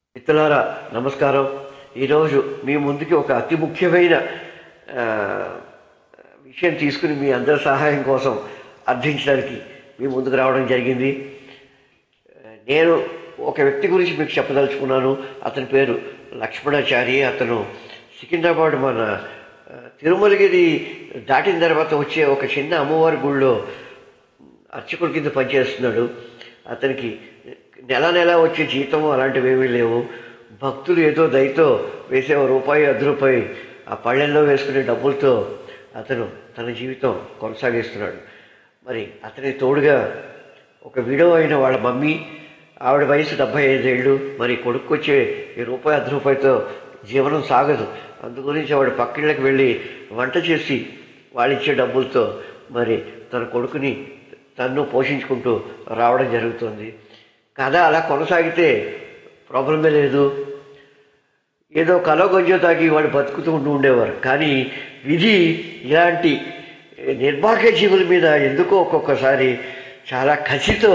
మిత్రులారా నమస్కారం ఈరోజు మీ ముందుకి ఒక అతి ముఖ్యమైన ఆ, విషయం తీసుకుని మీ అందరి సహాయం కోసం అర్థించడానికి మీ ముందుకు రావడం జరిగింది ఆ, నేను ఒక వ్యక్తి గురించి మీకు చెప్పదలుచుకున్నాను అతని పేరు లక్ష్మణాచారి అతను సికింద్రాబాద్ మన ఆ, తిరుమలగిరి దాటిన తర్వాత వచ్చే ఒక చిన్న అమ్మవారి గుళ్ళో అర్చకుడి కింద పనిచేస్తున్నాడు అతనికి నెల నెల వచ్చే జీతం అలాంటివి ఏమీ లేవు భక్తులు ఏదో దయతో వేసే ఓ రూపాయి అర్ధ రూపాయి ఆ పళ్ళెల్లో వేసుకునే డబ్బులతో అతను తన జీవితం కొనసాగిస్తున్నాడు మరి అతని తోడుగా ఒక విడో అయిన వాళ్ళ మమ్మీ ఆవిడ వయసు డెబ్బై ఐదేళ్ళు మరి కొడుకు వచ్చే ఈ రూపాయి అర్ధ రూపాయితో జీవనం సాగదు అందు గురించి ఆవిడ పక్కిళ్ళకి వెళ్ళి వంట చేసి వాళ్ళిచ్చే డబ్బులతో మరి తన కొడుకుని తన్ను పోషించుకుంటూ రావడం జరుగుతుంది కథ అలా కొనసాగితే ప్రాబ్లమే లేదు ఏదో కలో గొంజో తాగి వాడు బతుకుతూ ఉంటూ ఉండేవారు కానీ విధి ఇలాంటి నిర్భాగ్య జీవుల మీద ఎందుకో ఒక్కొక్కసారి చాలా కసితో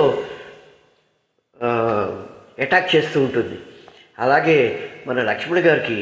అటాక్ చేస్తూ ఉంటుంది అలాగే మన లక్ష్మణ్ గారికి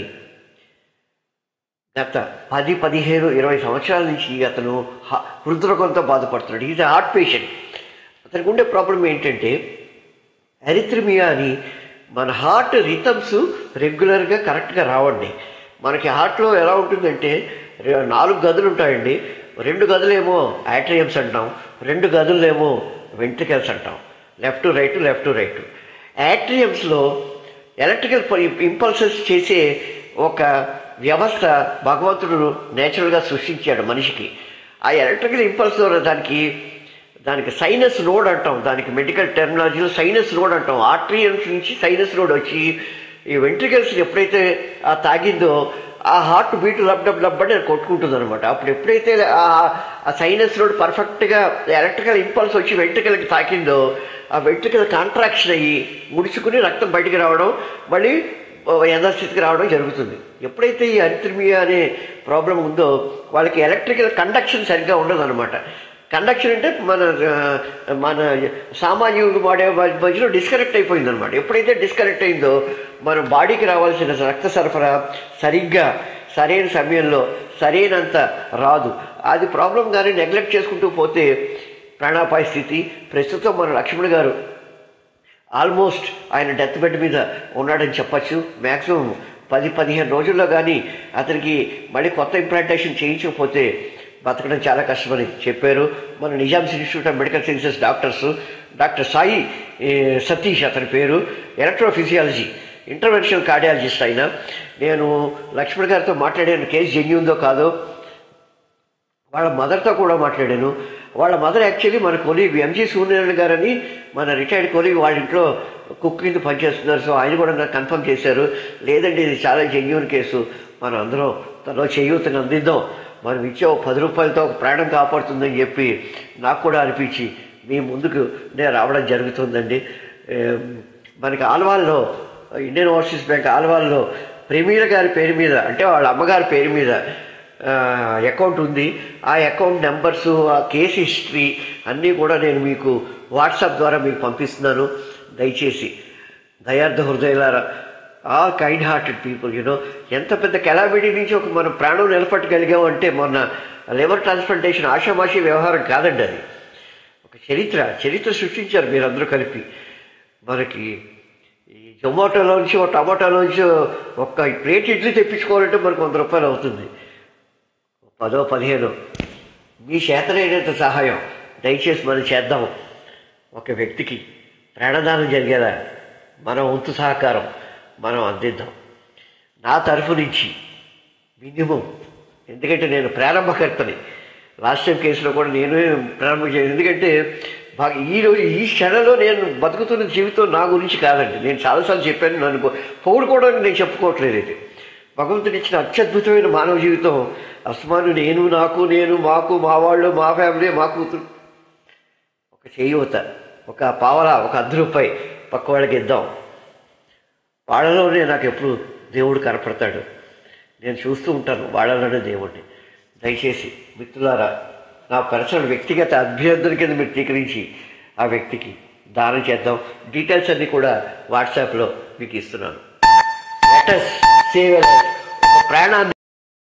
గత పది పదిహేను ఇరవై సంవత్సరాల నుంచి అతను హ- హృద్రోగంతో బాధపడుతున్నాడు ఈజ్ హార్ట్ పేషెంట్ అతనికి ఉండే ప్రాబ్లం ఏంటంటే ఎరిత్రిమియా అని మన హార్ట్ రిథమ్స్ రెగ్యులర్గా కరెక్ట్గా రావండి మనకి హార్ట్లో ఎలా ఉంటుందంటే రె- నాలుగు గదులు ఉంటాయండి రెండు గదులేమో యాట్రియమ్స్ అంటాం రెండు గదులేమో వెంట్రికల్స్ అంటాం లెఫ్ట్ రైట్ లెఫ్ట్ రైట్ యాట్రియమ్స్లో ఎలక్ట్రికల్ ఇంపల్సెస్ చేసే ఒక వ్యవస్థ భగవంతుడు నేచురల్గా సృష్టించాడు మనిషికి ఆ ఎలక్ట్రికల్ ఇంపల్స్ ద్వారా దానికి దానికి సైనస్ నోడ్ అంటాం దానికి మెడికల్ టెర్మినాలజీలో సైనస్ నోడ్ అంటాం ఆర్ట్రియన్స్ నుంచి సైనస్ నోడ్ వచ్చి ఈ వెంట్రికల్స్ ఎప్పుడైతే ఆ తాగిందో ఆ heart beat lub dub lub అని కొట్టుకుంటుంది అనమాట అప్పుడు ఎప్పుడైతే ఆ ఆ సైనస్ నోడ్ పర్ఫెక్ట్గా ఎలక్ట్రికల్ ఇంపల్స్ వచ్చి వెంట్రికల్కి తాకిందో ఆ వెంట్రికల్ కాంట్రాక్షన్ అయ్యి ముడుచుకుని రక్తం బయటికి రావడం మళ్ళీ యథాస్థితికి రావడం జరుగుతుంది ఎప్పుడైతే ఈ అరిత్రిమియా అనే ప్రాబ్లం ఉందో వాళ్ళకి ఎలక్ట్రికల్ కండక్షన్ సరిగ్గా ఉండదు అనమాట కండక్షన్ అంటే మన ఆ, మన సామాన్యుడు వాడే వాటి మధ్యలో డిస్కనెక్ట్ అయిపోయింది అనమాట ఎప్పుడైతే డిస్కనెక్ట్ అయిందో మన బాడీకి రావాల్సిన రక్త సరఫరా సరిగ్గా సరైన సమయంలో సరైనంత రాదు అది ప్రాబ్లం కానీ నెగ్లెక్ట్ చేసుకుంటూ పోతే ప్రాణాపాయ స్థితి ప్రస్తుతం మన లక్ష్మణ్ గారు ఆల్మోస్ట్ ఆయన డెత్ బెడ్ మీద ఉన్నాడని చెప్పచ్చు మ్యాక్సిమం పది పదిహేను రోజుల్లో కానీ అతనికి మళ్ళీ కొత్త ఇంప్లాంటేషన్ చేయించకపోతే బతకడం చాలా కష్టమని చెప్పారు మన Nizam's institute of medical sciences doctors doctor Sai A, Satish అతని పేరు ఎలక్ట్రోఫిజియాలజీ ఇంటర్వెన్షనల్ కార్డియాలజిస్ట్ అయిన నేను లక్ష్మణ్ గారితో మాట్లాడాను కేసు జెన్యుందో కాదో వాళ్ళ మదర్తో కూడా మాట్లాడాను వాళ్ళ మదర్ యాక్చువల్లీ మన కొలీగ్ ఎంజీ సూర్యనారాయణ గారని మన రిటైర్డ్ కొలీగ్ వాళ్ళ ఇంట్లో కుక్ కింద పనిచేస్తున్నారు సో ఆయన కూడా నాకు కన్ఫర్మ్ చేశారు లేదండి ఇది చాలా జెన్యున్ కేసు మనం అందరం తనలో చేయూతని అందిద్దాం మనం ఇచ్చే ఒక పది రూపాయలతో ఒక ప్రాణం కాపాడుతుందని చెప్పి నాకు కూడా అనిపించి మీ ముందుకు నేను రావడం జరుగుతుందండి ఏం, మనకి ఆల్వాల్లో ఇండియన్ ఓవర్సీస్ బ్యాంక్ ఆల్వాల్లో ప్రేమీల గారి పేరు మీద అంటే వాళ్ళ అమ్మగారి పేరు మీద అకౌంట్ ఉంది ఆ అకౌంట్ నెంబర్స్ ఆ కేసు హిస్టరీ అన్నీ కూడా నేను మీకు వాట్సాప్ ద్వారా మీకు పంపిస్తున్నాను దయచేసి దయార్థ హృదయాల all kind hearted people you know ఎంత పెద్ద కెలామిటీ నుంచి ఒక మనం ప్రాణం నిలబట్టగలిగాం అంటే మొన్న లివర్ ట్రాన్స్ప్లాంటేషన్ ఆషామాషి వ్యవహారం కాదండి అది ఒక చరిత్ర చరిత్ర సృష్టించారు మీరందరూ కలిపి మనకి ఈ జొమాటోలోంచి ఒక టమాటోలోంచి ఒక్క ప్లేట్ ఇడ్లీ తెప్పించుకోవాలంటే మనకు వంద రూపాయలు అవుతుంది పదో పదిహేను మీ చేతనైనంత సహాయం దయచేసి మనం చేద్దాం ఒక వ్యక్తికి ప్రాణదానం జరిగేలా మన వంతు సహకారం మనం అందిద్దాం నా తరఫు నుంచి మినిమం ఎందుకంటే నేను ప్రారంభకర్తని లాస్ట్ టైం కేసులో కూడా నేను ప్రారంభం చేయను ఎందుకంటే బాగా ఈ రోజు ఈ క్షణంలో నేను బతుకుతున్న జీవితం నా గురించి కాదండి నేను చాలాసార్లు చెప్పాను నన్ను పో- పొగుడుకోవడానికి నేను చెప్పుకోవట్లేదు ఇది భగవంతుడు ఇచ్చిన అత్యద్భుతమైన మానవ జీవితం అస్మాను నేను నాకు నేను మాకు మా వాళ్ళు మా ఫ్యామిలీ మా కూతురు ఒక చేయూత ఒక పావల ఒక అర్ధ రూపాయి పక్క వాళ్ళకి ఇద్దాం వాళ్ళలోనే నాకు ఎప్పుడు దేవుడు కనపడతాడు నేను చూస్తూ ఉంటాను వాళ్ళలోనే దేవుడిని దయచేసి మిత్రులారా నా పర్సనల్ వ్యక్తిగత అభ్యర్థుల కింద మీరు స్వీకరించి ఆ వ్యక్తికి దానం చేద్దాం డీటెయిల్స్ అన్నీ కూడా వాట్సాప్లో మీకు ఇస్తున్నాను లెటస్ సేవ్ ఒక ప్రాణాన్ని